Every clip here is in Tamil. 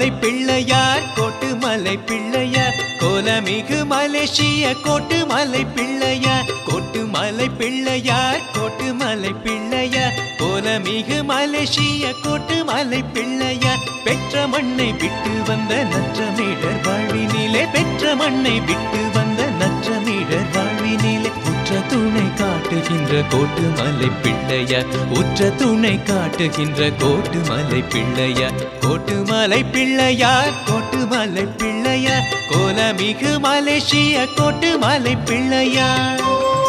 கோட்டுமலை பிள்ளையார் கோட்டுமலை பிள்ளையார் கோலமிகு மலேசிய கோட்டுமலை பிள்ளையார் கோட்டுமலை பிள்ளையார் கோட்டுமலை பிள்ளையார் கோலமிகு மலேசிய கோட்டுமலை பிள்ளையார் பெற்ற மண்ணை விட்டு வந்த நற்றமிழர் வாழ்வினிலே பெற்ற மண்ணை விட்டு வந்த நற்றமிழர் வாழ்வினிலே உற்ற துணை காட்டுகின்ற கோட்டுமலை பிள்ளையார் உற்ற துணை காட்டுகின்ற கோட்டுமலை பிள்ளையார் கோட்டுமலை பிள்ளையார் கோட்டுமலை பிள்ளையார் கோலமிகு மலேசிய கோட்டுமலை பிள்ளையார்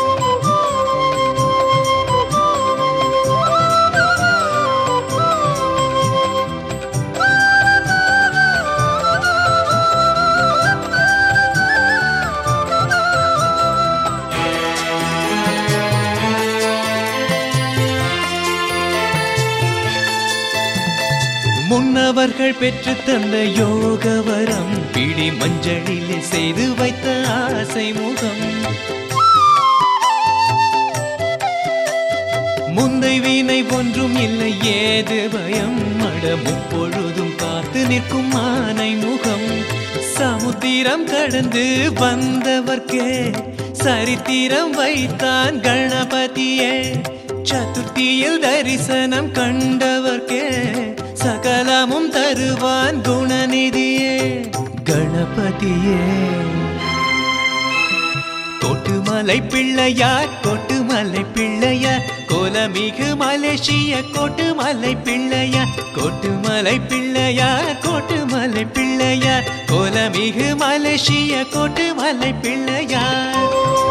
முன்னவர்கள் பெற்று தந்த யோக வரம் பிடி மஞ்சளிலே செய்து வைத்த ஆசை முகம் முந்தை வீணை ஒன்றும் இல்லை ஏது பயம் மட முப்பொழுதும் காத்து நிற்கும் ஆனை முகம் சமுத்திரம் கடந்து வந்தவர்க்கே சரித்திரம் வைத்தான் கணபதியே சதுர்த்தியில் தரிசனம் கண்டவர்க்கே சகலமும் தருவான் குணநிதியே கணபதியே கோட்டுமலை பிள்ளையார் கோட்டுமலை பிள்ளையார் கோலமிகு மலேசிய கோட்டுமலை பிள்ளையார் கோட்டுமலை பிள்ளையார் கோட்டுமலை பிள்ளையார் கோலமிகு மலேசிய கோட்டுமலை பிள்ளையார்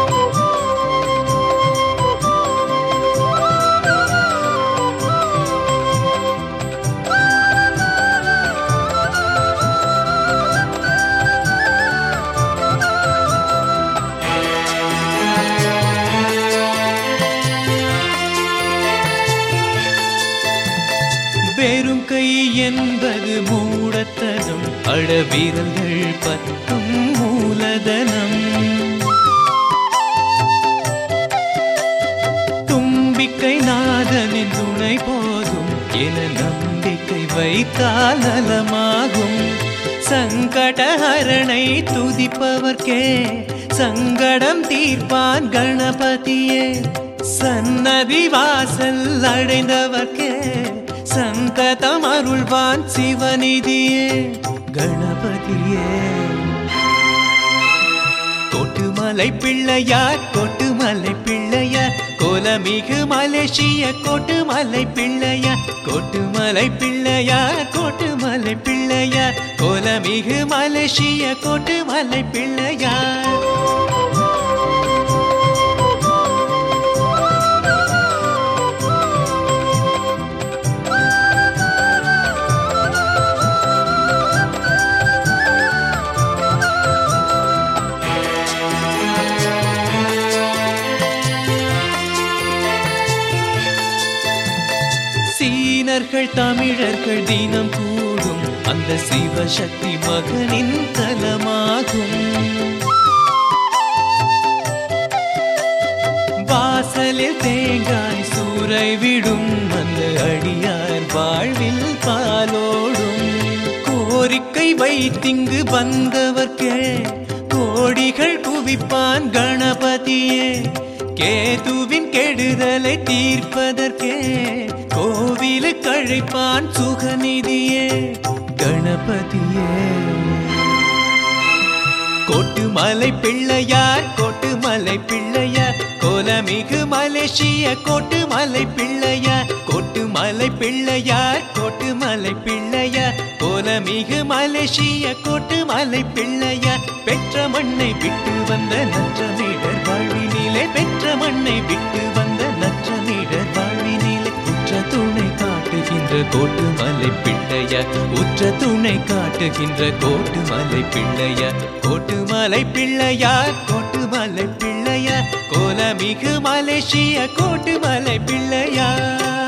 வெறும் கை என்பது மூடத்தனம் அட வீரர்கள் பத்தும் மூலதனம் தும்பிக்கை நாதனின் துணை போதும் என நம்பிக்கை வைத்தால் நலமாகும் சங்கடஹரணை துதிப்பவர்க்கே சங்கடம் தீர்ப்பான் கணபதியே சன்னதி வாசல் அடைந்தவர்க்கே சந்ததம் அருள்வான் சிவநிதியே கணபதியே கோட்டுமலை பிள்ளையார் கோட்டுமலை பிள்ளையார் கோலமிகு மலேசிய கோட்டுமலை பிள்ளையார் கோட்டுமலை பிள்ளையார் கோட்டுமலை பிள்ளையார் கோலமிகு மலேசிய கோட்டுமலை பிள்ளையார் சீனர்கள் தமிழர்கள் தினம் கூடும் அந்த சிவசக்தி மகனின் தலமாகும் வாசலில் தேங்காய் சூறை விடும் அந்த அடியார் வாழ்வில் பாலோடும் கோரிக்கை வைத்திங்கு வந்தவர்க்கே கோடிகள் குவிப்பான் கணபதியே கேதுவின் கெடுதலை தீர்ப்பதற்கே கோவிலு கழைப்பான் சுகநிதியே கணபதியே கோட்டுமலை பிள்ளையார் கோட்டுமலை பிள்ளையார் கோலமிகு மலேசிய கோட்டுமலை பிள்ளையார் கோட்டுமலை பிள்ளையார் கோட்டுமலை பிள்ளையார் கோலமிகு மலேசிய கோட்டுமலை பிள்ளையார் பெற்ற மண்ணை விட்டு வந்த நற்றமிழர் வாழ்வினிலே பெற்ற மண்ணை விட்டு வந்த நற்றமிழர் வாழ்வினிலே உற்ற துணை காட்டுகின்ற கோட்டுமலை பிள்ளையார் உற்ற துணை காட்டுகின்ற கோட்டுமலை பிள்ளையார் கோட்டுமலை பிள்ளையார் கோட்டுமலை பிள்ளையார் கோலமிகு மலேசிய கோட்டுமலை பிள்ளையார்